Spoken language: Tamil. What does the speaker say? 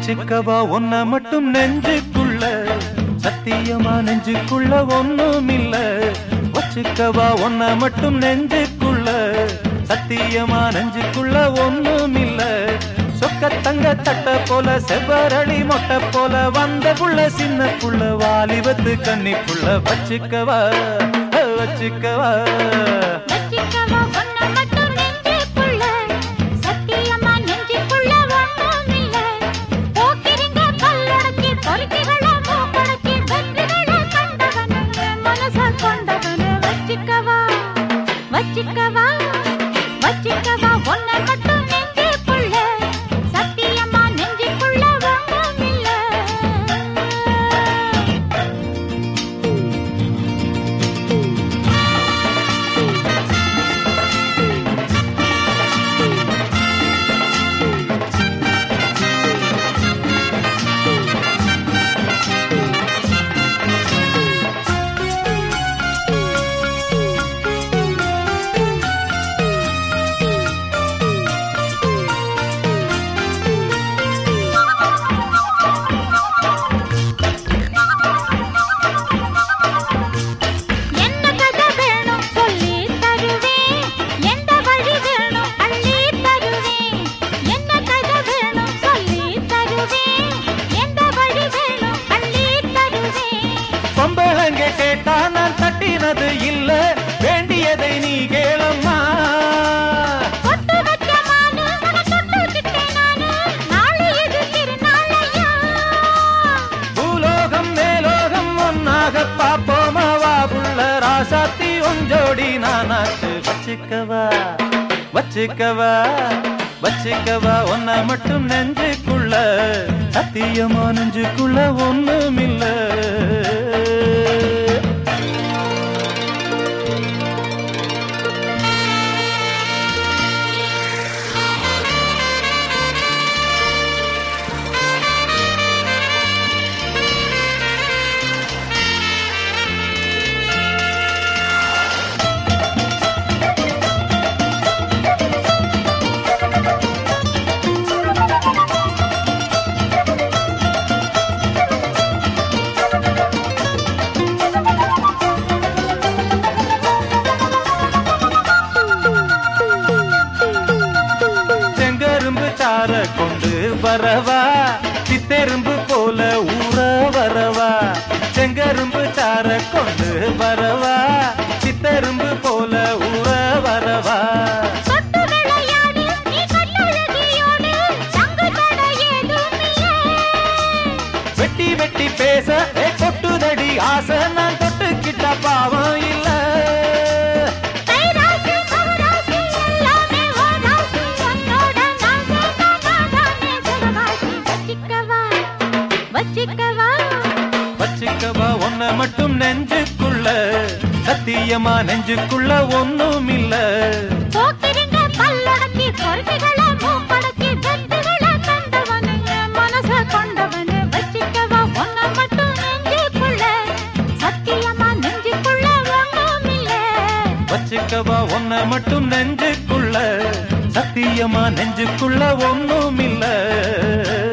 வச்சுக்கவா ஒன்ன மட்டும் நெஞ்சுக்குள்ள சத்தியமா நெஞ்சுக்குள்ள ஒண்ணும் இல்ல வச்சுக்கவா ஒன்ன மட்டும் நெஞ்சுக்குள்ள சத்தியமா நெஞ்சுக்குள்ள ஒண்ணும் இல்ல சொக்க தங்க தட்ட போல செவ்வரளி மொட்டை போல வந்த புள்ள சின்ன புள்ள வாலிபத்து கன்னி புள்ள வச்சுக்கவா வச்சுக்கவா வச்சிக்கவா ஒன்ன மட்டும் நெஞ்சுக்குள்ள சத்தியமா நெஞ்சுக்குள்ள ஒண்ணும் இல்ல போக்கிரிங்க பல்லடக்கி பொறுக்கிகள மூக்கடக்கி வெற்றிகள கண்டவனு மனச கொண்டவனு வச்சிக்கவா வச்சிக்கவா வச்சிக்கவா ஒன்ன மட்டும் நெஞ்சுக்குள்ள சத்தியமா நெஞ்சுக்குள்ள ஒண்ணும் இல்ல என்ன கதை வேணும் சொல்லி தருவேன் எந்த வழி வேணும் அள்ளி தருவேன் என்ன கதை வேணும் சொல்லி தருவேன் எந்த வழி வேணும் அள்ளி தருவேன் பொம்பளங்க கேட்டா நான் தட்டினது இல்ல வேண்டியதை நீ கேளம்மா பொட்டு வச்ச மானு உன தொட்டுக்கிட்டேன் நானு நாளை இது திருநாளையா பூலோகம் மேலோகம் ஒன்னாக பாப்போமா வா புள்ள ராசாத்தி ஒஞ்சோடி நானாச்சு வச்சுக்கவா வச்சுக்கவா வச்சுக்கவா ஒன்ன மட்டும் நெஞ்சுக்குள்ள சத்தியமா நெஞ்சுக்குள்ள ஒண்ணுமில்ல செங்கரும்பு சார கொண்டு வரவா சித்தெரும்பு போல ஊற வரவா செங்கரும்பு சார கொண்டு வரவா சித்தெரும்பு போல ஊற வரவா தொட்டு விளையாடு நீ கல்லழகியோடு சங்கு தட ஏதுமில்லை வெட்டி வெட்டி பேச ஏ கொட்டுதடி ஆசை நான் தொட்டுக்கிட்ட பாவம் இல்ல கைராசி மகராசி எல்லாமே ஓராசி உன்னோட நாசே நானாதானே ஜெகவாசி வச்சிக்கவா வச்சிக்கவா வச்சுக்கவா ஒன்ன மட்டும் நெஞ்சுக்குள்ள சத்தியமா நெஞ்சுக்குள்ள ஒண்ணும் இல்ல போக்கிரிங்க பல்லடக்கி பொறுக்கிகள மூக்கடக்கி வெற்றிகள கண்டவனுங்க மனச கொண்டவனு வச்சிக்கவா ஒன்ன மட்டும் நெஞ்சுக்குள்ள சத்தியமா நெஞ்சுக்குள்ள ஒண்ணும் இல்ல வச்சுக்கவா ஒன்ன மட்டும் நெஞ்சுக்குள்ள சத்தியமா நெஞ்சுக்குள்ள ஒண்ணும் இல்ல